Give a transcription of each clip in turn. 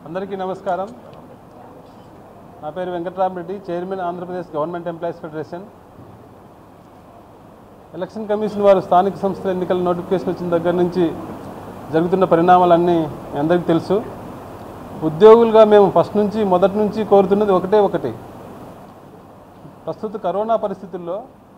అందరికీ నమస్కారం నా పేరు Venkataramareddy chairman Andhra Pradesh government employees federation election commission వారు స్థానిక సంస్థల ఎన్నికల నోటిఫికేషన్ వచ్చిన దగ్గర నుంచి జరుగుతున్న పరిణామాలన్నీ మీ అందరికీ తెలుసు ఉద్యోగులుగా మేము ఫస్ట్ నుంచి మొదటి నుంచి కోరుతున్నది ఒకటే ఒకటి ప్రస్తుత కరోనా పరిస్థితుల్లో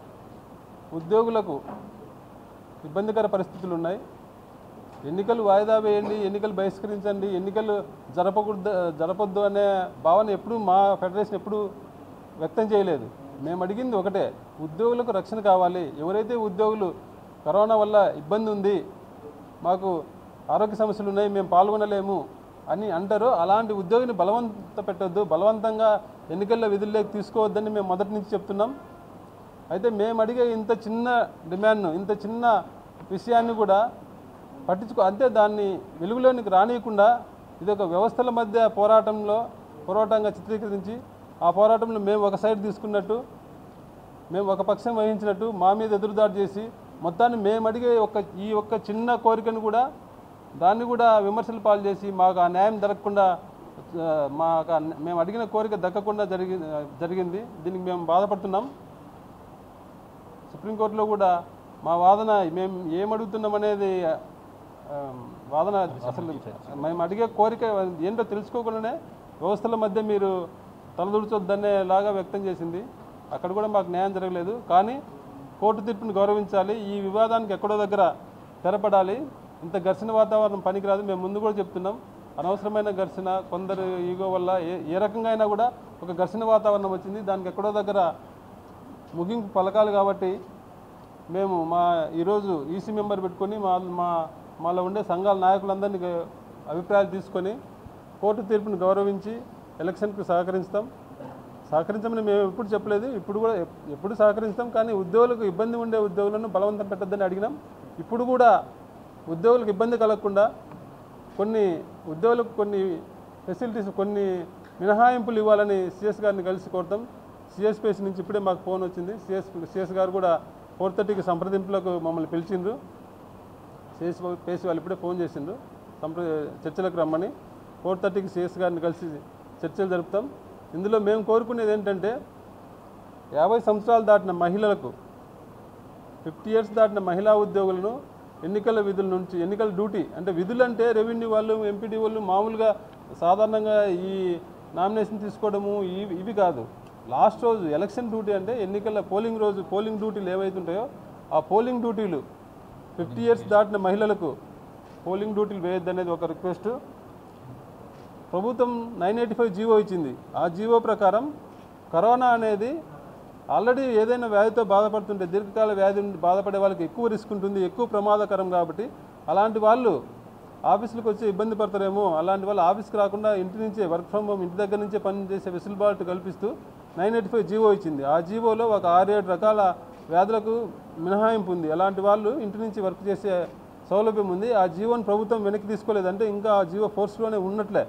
ఉద్యోగులకు ఇబ్బందికర పరిస్థితులు ఉన్నాయి ఎన్నికలు వాయిదా వేయండి ఎన్నికలు బహిష్కరించండి ఎన్నికలు జరపకూడదు జరపొద్దు అనే భావన ఎప్పుడు మా ఫెడరేషన్ ఎప్పుడు వ్యక్తం చేయలేదు మేము అడిగింది ఒకటే ఉద్యోగులకు రక్షణ కావాలి ఎవరైతే ఉద్యోగులు కరోనా వల్ల ఇబ్బంది ఉంది మాకు ఆరోగ్య సమస్యలు ఉన్నాయి మేము పాల్గొనలేము అని అంటారో అలాంటి ఉద్యోగిని బలవంత పెట్టొద్దు బలవంతంగా ఎన్నికల్లో విధుల్లోకి తీసుకోవద్దని మేము మొదటి నుంచి చెప్తున్నాం అయితే మేము అడిగే ఇంత చిన్న డిమాండ్ను ఇంత చిన్న విషయాన్ని కూడా పట్టించుకో అంతే దాన్ని వెలుగులోనికి రానియకుండా ఇది ఒక వ్యవస్థల మధ్య పోరాటంలో పోరాటంగా చిత్రీకరించి ఆ పోరాటంలో మేము ఒక సైడ్ తీసుకున్నట్టు మేము ఒక పక్షం వహించినట్టు మా మీద ఎదురుదాడి చేసి మొత్తాన్ని మేము అడిగే ఒక ఈ ఒక్క చిన్న కోరికను కూడా దాన్ని కూడా విమర్శలు పాలు చేసి మాకు ఆ న్యాయం దొరకకుండా ఆ, మాకు ఆ- మేము అడిగిన కోరిక దక్కకుండా జరిగి జరిగింది దీనికి మేము బాధపడుతున్నాం సుప్రీంకోర్టులో కూడా మా వాదన మేము ఏం అడుగుతున్నాం అనేది ఆ, వాదన అసలు మేము అడిగే కోరిక ఏంటో తెలుసుకోకుండానే వ్యవస్థల మధ్య మీరు తలదూర్చొద్దనేలాగా వ్యక్తం చేసింది అక్కడ కూడా మాకు న్యాయం జరగలేదు కానీ కోర్టు తీర్పును గౌరవించాలి ఈ వివాదానికి ఎక్కడో దగ్గర తెరపడాలి ఇంత ఘర్షణ వాతావరణం పనికిరాదు మేము ముందు కూడా చెప్తున్నాం అనవసరమైన ఘర్షణ కొందరు ఈగో వల్ల ఏ ఏ రకంగా అయినా కూడా ఒక ఘర్షణ వాతావరణం వచ్చింది దానికి ఎక్కడో దగ్గర ముగింపు పలకాలి కాబట్టి మేము మా ఈరోజు ఈసీ మెంబర్ పెట్టుకొని మా మా మాలో ఉండే సంఘాల నాయకులందరినీ గ- అభిప్రాయాలు తీసుకొని కోర్టు తీర్పును గౌరవించి ఎలక్షన్కు సహకరిస్తాం సహకరించమని మేము ఎప్పుడు చెప్పలేదు ఇప్పుడు కూడా ఎప్- ఎప్పుడు సహకరిస్తాం కానీ ఉద్యోగులకు ఇబ్బంది ఉండే ఉద్యోగులను బలవంతం పెట్టద్దని అడిగినాం ఇప్పుడు కూడా ఉద్యోగులకు ఇబ్బంది కలగకుండా కొన్ని ఉద్యోగులకు కొన్ని ఫెసిలిటీస్ కొన్ని మినహాయింపులు ఇవ్వాలని సిఎస్ గారిని కలిసి కోరుతాం సిఎస్ పేసి నుంచి ఇప్పుడే మాకు ఫోన్ వచ్చింది సిఎస్ సిఎస్ గారు కూడా ఫోర్ థర్టీకి సంప్రదింపులకు మమ్మల్ని పిలిచిండ్రు సిఎస్ పేసి వాళ్ళు ఇప్పుడే ఫోన్ చేసిండ్రు సంప్ర చర్చలకు రమ్మని ఫోర్ థర్టీకి సిఎస్ గారిని కలిసి చర్చలు జరుపుతాం ఇందులో మేము కోరుకునేది ఏంటంటే యాభై సంవత్సరాలు దాటిన మహిళలకు ఫిఫ్టీ ఇయర్స్ దాటిన మహిళా ఉద్యోగులను ఎన్నికల విధుల నుంచి ఎన్నికల డ్యూటీ అంటే విధులు అంటే రెవెన్యూ వాళ్ళు ఎంపీడీ వాళ్ళు మామూలుగా సాధారణంగా ఈ నామినేషన్ తీసుకోవడము ఇవి ఇవి కాదు లాస్ట్ రోజు ఎలక్షన్ డ్యూటీ అంటే ఎన్నికల పోలింగ్ రోజు పోలింగ్ డ్యూటీలు ఏవైతుంటాయో ఆ పోలింగ్ డ్యూటీలు ఫిఫ్టీ ఇయర్స్ దాటిన మహిళలకు పోలింగ్ డ్యూటీలు వేయొద్దు అనేది ఒక రిక్వెస్ట్ ప్రభుత్వం నైన్ ఎయిటీ ఫైవ్ జీవో ఇచ్చింది ఆ జీవో ప్రకారం కరోనా అనేది ఆల్రెడీ ఏదైనా వ్యాధితో బాధపడుతుంటే దీర్ఘకాల వ్యాధి నుండి బాధపడే వాళ్ళకి ఎక్కువ రిస్క్ ఉంటుంది ఎక్కువ ప్రమాదకరం కాబట్టి అలాంటి వాళ్ళు ఆఫీసులకు వచ్చి ఇబ్బంది పడతారేమో అలాంటి వాళ్ళు ఆఫీస్కి రాకుండా ఇంటి నుంచే వర్క్ ఫ్రమ్ హోమ్ ఇంటి దగ్గర నుంచే పని చేసే వెసులుబాటు కల్పిస్తూ నైన్ ఎయిటీ ఫైవ్ జీవో ఇచ్చింది ఆ జీవోలో ఒక ఆరేడు రకాల వ్యాధులకు మినహాయింపు ఉంది అలాంటి వాళ్ళు ఇంటి నుంచి వర్క్ చేసే సౌలభ్యం ఉంది ఆ జీవోని ప్రభుత్వం వెనక్కి తీసుకోలేదంటే ఇంకా ఆ జీవో ఫోర్స్లోనే ఉన్నట్లే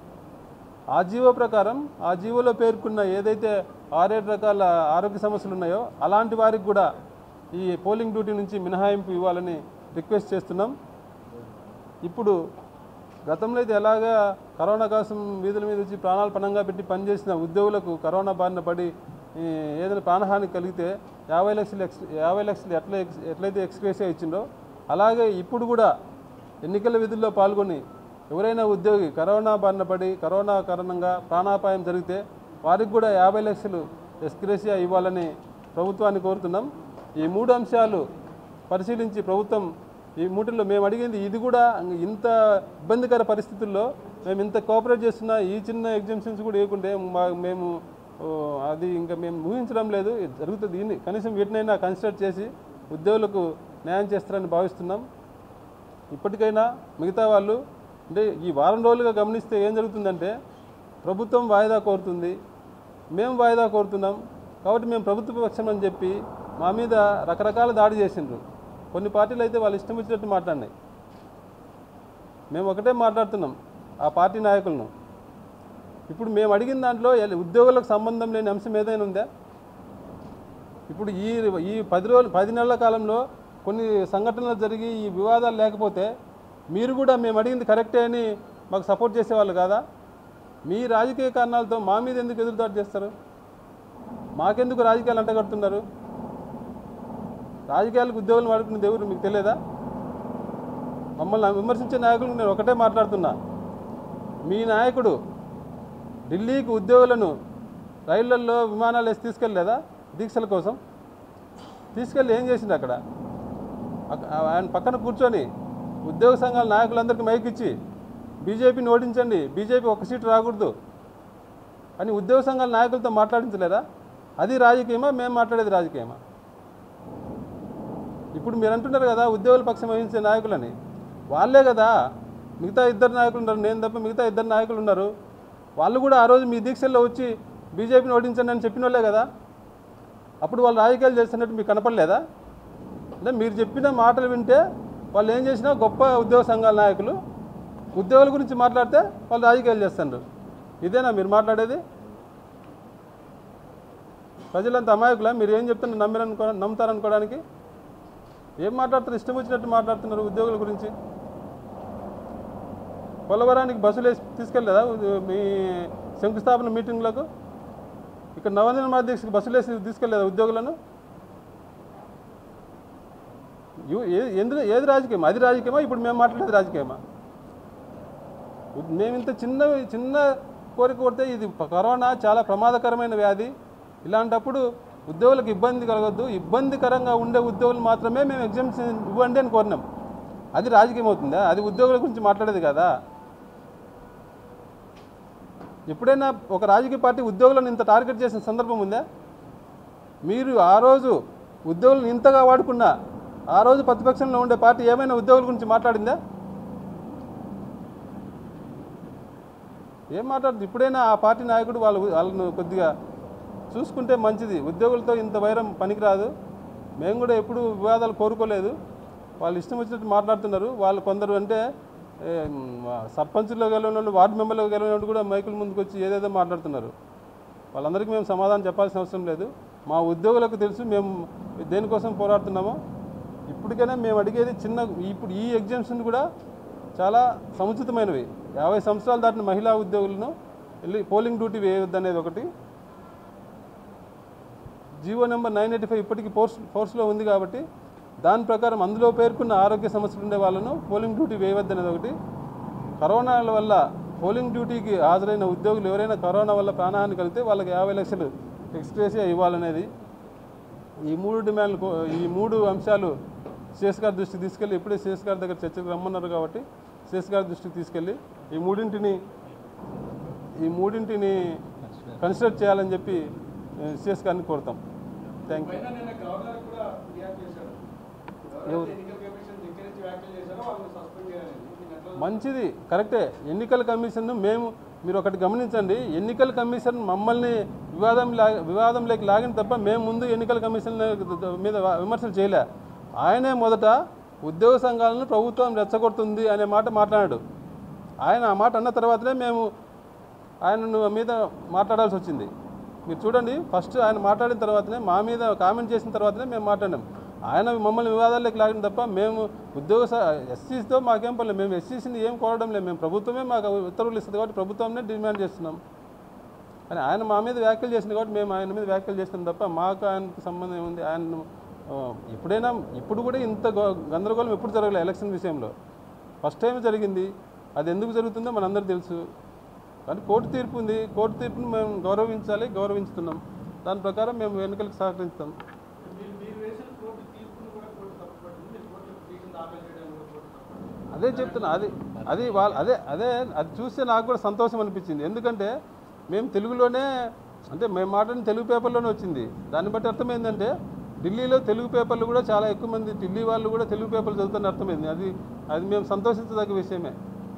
ఆ జీవో ప్రకారం ఆ జీవోలో పేర్కొన్న ఏదైతే ఆరేడు రకాల ఆరోగ్య సమస్యలు ఉన్నాయో అలాంటి వారికి కూడా ఈ పోలింగ్ డ్యూటీ నుంచి మినహాయింపు ఇవ్వాలని రిక్వెస్ట్ చేస్తున్నాం ఇప్పుడు గతంలో అయితే ఎలాగా కరోనా కోసం వీధుల మీద వచ్చి ప్రాణాలు పణంగా పెట్టి పనిచేసిన ఉద్యోగులకు కరోనా బారిన పడి ఈ, ఏదైనా ప్రాణహాని కలిగితే యాభై లక్షలు ఎక్స్ యాభై లక్షలు ఎట్లా ఎక్స్ ఎట్లయితే ఎక్స్గ్రేసియా ఇచ్చిందో అలాగే ఇప్పుడు కూడా ఎన్నికల విధుల్లో పాల్గొని ఎవరైనా ఉద్యోగి కరోనా బారిన పడి కరోనా కారణంగా ప్రాణాపాయం జరిగితే వారికి కూడా యాభై లక్షలు ఎక్స్గ్రేసియా ఇవ్వాలని ప్రభుత్వాన్ని కోరుతున్నాం ఈ మూడు అంశాలు పరిశీలించి ప్రభుత్వం ఈ మూటిల్లో మేము అడిగింది ఇది కూడా ఇంత ఇబ్బందికర పరిస్థితుల్లో మేము ఇంత కోఆపరేట్ చేస్తున్న ఈ చిన్న ఎగ్జామ్షన్స్ కూడా ఇవ్వకుంటే మా మేము ఓ, అది ఇంకా మేము ఊహించడం లేదు ఇది జరుగుతుంది దీన్ని కనీసం వీటినైనా కన్సిడర్ చేసి ఉద్యోగులకు న్యాయం చేస్తారని భావిస్తున్నాం ఇప్పటికైనా మిగతా వాళ్ళు అంటే ఈ వారం రోజులుగా గమనిస్తే ఏం జరుగుతుందంటే ప్రభుత్వం వాయిదా కోరుతుంది మేము వాయిదా కోరుతున్నాం కాబట్టి మేము ప్రభుత్వ పక్షం అని చెప్పి మా మీద రకరకాల దాడి చేసిండ్రు కొన్ని పార్టీలు అయితే వాళ్ళు ఇష్టం వచ్చినట్టు మాట్లాడినాయి మేము ఒకటే మాట్లాడుతున్నాం ఆ పార్టీ నాయకులను ఇప్పుడు మేము అడిగిన దాంట్లో ఎల్- ఉద్యోగులకు సంబంధం లేని అంశం ఏదైనా ఉందా ఇప్పుడు ఈ ఈ పది రోజులు పది నెలల కాలంలో కొన్ని సంఘటనలు జరిగి ఈ వివాదాలు లేకపోతే మీరు కూడా మేము అడిగింది కరెక్టే అని మాకు సపోర్ట్ చేసేవాళ్ళు కాదా మీ రాజకీయ కారణాలతో మా మీద ఎందుకు ఎదురుదాడి చేస్తారు మాకెందుకు రాజకీయాలు అంటగడుతున్నారు రాజకీయాలకు ఉద్యోగులు వాడుకునేది ఎవరు మీకు తెలియదా మమ్మల్ని విమర్శించే నాయకులకు నేను ఒకటే మాట్లాడుతున్నా మీ నాయకుడు ఢిల్లీకి ఉద్యోగులను రైళ్లల్లో విమానాలు వేసి తీసుకెళ్ళలేదా దీక్షల కోసం తీసుకెళ్ళి ఏం చేసిండు అక్కడ అక్క- ఆయన పక్కన కూర్చొని ఉద్యోగ సంఘాల నాయకులందరికీ మైక్ ఇచ్చి బీజేపీని ఓడించండి బీజేపీ ఒక సీటు రాకూడదు అని ఉద్యోగ సంఘాల నాయకులతో మాట్లాడించలేదా అది రాజకీయమా మేము మాట్లాడేది రాజకీయమా ఇప్పుడు మీరు అంటున్నారు కదా ఉద్యోగుల పక్షం వహించే నాయకులని వాళ్ళే కదా మిగతా ఇద్దరు నాయకులు ఉన్నారు నేను తప్ప మిగతా ఇద్దరు నాయకులు ఉన్నారు వాళ్ళు కూడా ఆ రోజు మీ దీక్షల్లో వచ్చి బీజేపీని ఓడించండి అని చెప్పిన వాళ్ళే కదా అప్పుడు వాళ్ళు రాజకీయాలు చేస్తున్నట్టు మీకు కనపడలేదా అంటే మీరు చెప్పిన మాటలు వింటే వాళ్ళు ఏం చేసినా గొప్ప ఉద్యోగ సంఘాల నాయకులు ఉద్యోగుల గురించి మాట్లాడితే వాళ్ళు రాజకీయాలు చేస్తున్నారు ఇదేనా మీరు మాట్లాడేది ప్రజలంతా అమాయకులా మీరు ఏం చెప్తున్నారు నమ్మిరనుకో నమ్ముతారనుకోవడానికి ఏం మాట్లాడుతారు ఇష్టం వచ్చినట్టు మాట్లాడుతున్నారు ఉద్యోగుల గురించి పోలవరానికి బస్సులు వేసి తీసుకెళ్ళలేదా ఉ- మీ శంకుస్థాపన మీటింగ్లకు ఇక్కడ నవనిర్మాణ దీక్షకు బస్సులు వేసి తీసుకెళ్ళలేదా ఉద్యోగులను యు- ఏ- ఎందుకు ఏది రాజకీయం అది రాజకీయమా ఇప్పుడు మేము మాట్లాడేది రాజకీయమా ఉ- మేము ఇంత చిన్న చిన్న కోరిక కొడితే ఇది ప- కరోనా చాలా ప్రమాదకరమైన వ్యాధి ఇలాంటప్పుడు ఉద్యోగులకు ఇబ్బంది కలగద్దు ఇబ్బందికరంగా ఉండే ఉద్యోగులు మాత్రమే మేము ఎగ్జామ్షన్ ఇవ్వండి అని కోరినాం అది రాజకీయం అవుతుందా అది ఉద్యోగుల గురించి మాట్లాడేది కదా ఎప్పుడైనా ఒక రాజకీయ పార్టీ ఉద్యోగులను ఇంత టార్గెట్ చేసిన సందర్భం ఉందా మీరు ఆ రోజు ఉద్యోగులను ఇంతగా వాడుకున్నా ఆ రోజు ప్రతిపక్షంలో ఉండే పార్టీ ఏమైనా ఉద్యోగుల గురించి మాట్లాడిందా ఏం మాట్లాడుతుంది ఇప్పుడైనా ఆ పార్టీ నాయకుడు వాళ్ళు వాళ్ళను కొద్దిగా చూసుకుంటే మంచిది ఉద్యోగులతో ఇంత వైరం పనికిరాదు మేము కూడా ఎప్పుడు వివాదాలు కోరుకోలేదు వాళ్ళు ఇష్టం వచ్చినట్టు మాట్లాడుతున్నారు వాళ్ళు కొందరు అంటే ఏ, మ్, సర్పంచుల్లో గెలవని వాళ్ళు వార్డు మెంబర్లో గెలవని వాళ్ళు కూడా మైకుల ముందుకు వచ్చి ఏదేదో మాట్లాడుతున్నారు వాళ్ళందరికీ మేము సమాధానం చెప్పాల్సిన అవసరం లేదు మా ఉద్యోగులకు తెలుసు మేము దేనికోసం పోరాడుతున్నామో ఇప్పటికైనా మేము అడిగేది చిన్న ఇప్పుడు ఈ ఎగ్జామ్షన్ కూడా చాలా సముచితమైనవి యాభై సంవత్సరాలు దాటిన మహిళా ఉద్యోగులను వెళ్ళి పోలింగ్ డ్యూటీ వేయొద్దు అనేది ఒకటి GO number nine eighty five ఇప్పటికీ ఫోర్స్ ఫోర్స్లో ఉంది కాబట్టి దాని ప్రకారం అందులో పేర్కొన్న ఆరోగ్య సమస్యలు ఉండే వాళ్ళను పోలింగ్ డ్యూటీ వేయవద్దు అనేది ఒకటి కరోనా వల్ల పోలింగ్ డ్యూటీకి హాజరైన ఉద్యోగులు ఎవరైనా కరోనా వల్ల ప్రాణహాని కలిగితే వాళ్ళకి యాభై లక్షలు ఎక్స్ప్రెసియా ఇవ్వాలనేది ఈ మూడు డిమాండ్లు కో- ఈ మూడు అంశాలు సిఎస్ గారి దృష్టికి తీసుకెళ్ళి ఇప్పుడే సిఎస్ గారి దగ్గర చర్చకు రమ్మన్నారు కాబట్టి సిఎస్ గారి దృష్టికి తీసుకెళ్ళి ఈ మూడింటిని ఈ మూడింటిని కన్సిడర్ చేయాలని చెప్పి సిఎస్ గారిని కోరుతాం థ్యాంక్ యూ పైన నిన్న గవర్నర్ కూడా రియాక్ట్ చేశాడు ఎవరు? ఎన్నికల కమిషన్ దగ్గర నుంచి వ్యాఖ్యలు చేశారో వాళ్ళని సస్పెండ్ చేయాలని దీన్ని ఎట్లా మంచిది కరెక్టే ఎన్నికల కమిషన్ మేము మీరు ఒకటి గమనించండి ఎన్నికల కమిషన్ మమ్మల్ని వివాదం లా వివాదంలోకి లాగిన తప్ప మేము ముందు ఎన్నికల కమిషన్ మీద విమర్శలు చేయలే ఆయనే మొదట ఉద్యోగ సంఘాలను ప్రభుత్వం రెచ్చగొడుతుంది అనే మాట మాట్లాడాడు ఆయన ఆ మాట అన్న తర్వాతనే మేము ఆయన మీద మాట్లాడాల్సి వచ్చింది మీరు చూడండి ఫస్ట్ ఆయన మాట్లాడిన తర్వాతనే మా మీద కామెంట్ చేసిన తర్వాతనే మేము మాట్లాడాం ఆయన మమ్మల్ని వివాదాల్లోకి లాగిన తప్ప మేము ఉద్యోగ ఎస్సీస్తో మాకేం పర్లేదు మేము ఎస్సీసీని ఏం కోరడం లేదు మేము ప్రభుత్వమే మాకు ఉత్తర్వులు ఇస్తుంది కాబట్టి ప్రభుత్వమే డిమాండ్ చేస్తున్నాం అని ఆయన మా మీద వ్యాఖ్యలు చేసింది కాబట్టి మేము ఆయన మీద వ్యాఖ్యలు చేస్తున్నాం తప్ప మాకు ఆయనకు సంబంధం ఏముంది ఆయన ఆ, ఎప్పుడైనా ఇప్పుడు కూడా ఇంత గ- గందరగోళం ఎప్పుడు జరగలేదు ఎలక్షన్ విషయంలో ఫస్ట్ టైం జరిగింది అది ఎందుకు జరుగుతుందో మనందరికీ తెలుసు కానీ కోర్టు తీర్పు ఉంది కోర్టు తీర్పును మేము గౌరవించాలి గౌరవించుతున్నాం దాని ప్రకారం మేము ఎన్నికలకు సహకరిస్తాం మీరు మీరు వేసిన కోర్టు తీర్పును కూడా కోర్టు తప్పుపట్టింది మీరు కోర్టు పిటిషన్ దాఖలు చేయడం కూడా కోర్టు తప్పుపట్టింది అదే చెప్తున్నా అది అది వాళ్ళ అదే అదే అది చూస్తే నాకు కూడా సంతోషం అనిపించింది ఎందుకంటే మేము తెలుగులోనే అంటే మేము మాట్లాడిన తెలుగు పేపర్లోనే వచ్చింది దాన్ని బట్టి అర్థమైందంటే ఢిల్లీలో తెలుగు పేపర్లు కూడా చాలా ఎక్కువ మంది ఢిల్లీ వాళ్ళు కూడా తెలుగు పేపర్లు చదువుతారని అర్థమైంది అది అది మేము సంతోషించదగ్గ విషయమే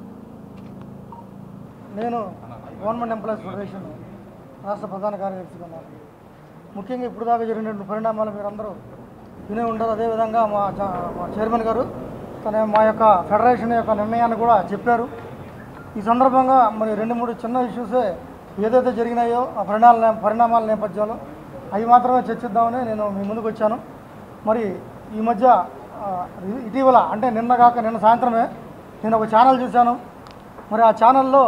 నేను గవర్నమెంట్ ఎంప్లాయీస్ ఫెడరేషన్ రాష్ట్ర ప్రధాన కార్యదర్శిగా ఉన్నాను ముఖ్యంగా ఇప్పుడు దాకా జరిగినటువంటి పరిణామాలు మీరందరూ వినే ఉంటారు అదేవిధంగా మా చ- మా చైర్మన్ గారు తన మా యొక్క ఫెడరేషన్ యొక్క నిర్ణయాన్ని కూడా చెప్పారు ఈ సందర్భంగా మరి రెండు మూడు చిన్న ఇష్యూసే ఏదైతే జరిగినాయో ఆ పరిణామాల పరిణామాల నేపథ్యంలో అవి మాత్రమే చర్చిద్దామని నేను మీ ముందుకు వచ్చాను మరి ఈ మధ్య ఆ, ఇటీవల అంటే నిన్న కాక నిన్న సాయంత్రమే నేను ఒక ఛానల్ చూశాను మరి ఆ ఛానల్లో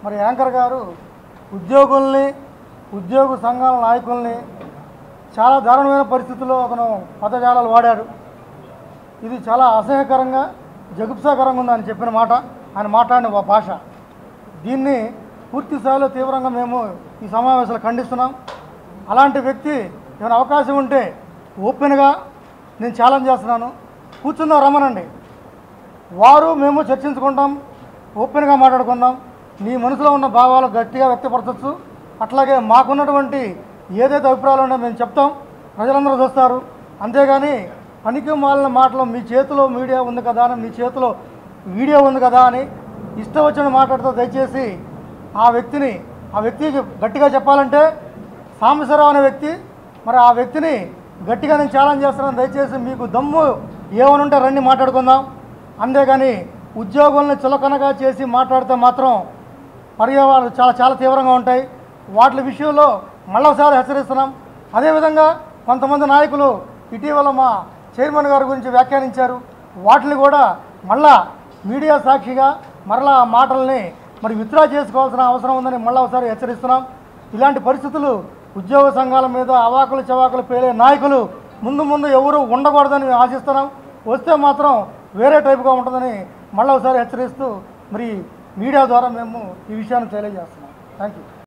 మరి యాంకర్ గారు ఉద్యోగుల్ని ఉద్యోగ సంఘాల నాయకుల్ని చాలా దారుణమైన పరిస్థితుల్లో అతను పదజాలాలు వాడాడు ఇది చాలా అసహ్యకరంగా జగుప్సాకరంగా ఉందని చెప్పిన మాట ఆయన మాట్లాడిన ఒక భాష దీన్ని పూర్తి స్థాయిలో తీవ్రంగా మేము ఈ సమావేశాలు ఖండిస్తున్నాం అలాంటి వ్యక్తి ఏమైనా అవకాశం ఉంటే ఓపెన్గా నేను ఛాలెంజ్ చేస్తున్నాను కూర్చుందాం రమ్మనండి వారు మేము చర్చించుకుంటాం ఓపెన్గా మాట్లాడుకుందాం నీ మనసులో ఉన్న భావాలు గట్టిగా వ్యక్తపరచచ్చు అట్లాగే మాకున్నటువంటి ఏదైతే అభిప్రాయాలు ఉన్నాయో మేము చెప్తాం ప్రజలందరూ చూస్తారు అంతేగాని పనికి మాలిన మాటలు మీ చేతిలో మీడియా ఉంది కదా అని మీ చేతిలో వీడియో ఉంది కదా అని ఇష్టం వచ్చిన మాట్లాడుతూ దయచేసి ఆ వ్యక్తిని ఆ వ్యక్తికి గట్టిగా చెప్పాలంటే సాంబశివరావు అనే వ్యక్తి మరి ఆ వ్యక్తిని గట్టిగా నేను ఛాలెంజ్ చేస్తున్నాను దయచేసి మీకు దమ్ము ఏమని ఉంటే రండి మాట్లాడుకుందాం అంతేగాని ఉద్యోగుల్ని చులకనగా చేసి మాట్లాడితే మాత్రం పర్యావరణాలు చాలా చాలా తీవ్రంగా ఉంటాయి వాటి విషయంలో మళ్ళొకసారి హెచ్చరిస్తున్నాం అదేవిధంగా కొంతమంది నాయకులు ఇటీవల మా చైర్మన్ గారి గురించి వ్యాఖ్యానించారు వాటిని కూడా మళ్ళా మీడియా సాక్షిగా మరలా ఆ మాటల్ని మరి విత్డ్రా చేసుకోవాల్సిన అవసరం ఉందని మళ్ళీ ఒకసారి హెచ్చరిస్తున్నాం ఇలాంటి పరిస్థితులు ఉద్యోగ సంఘాల మీద అవాకులు చవాకులు పేలే నాయకులు ముందు ముందు ఎవరు ఉండకూడదని మేము ఆశిస్తున్నాం వస్తే మాత్రం వేరే టైపుగా ఉంటుందని మళ్ళీ ఒకసారి హెచ్చరిస్తూ మరి మీడియా ద్వారా మేము ఈ విషయాన్ని తెలియజేస్తున్నాం థ్యాంక్ యూ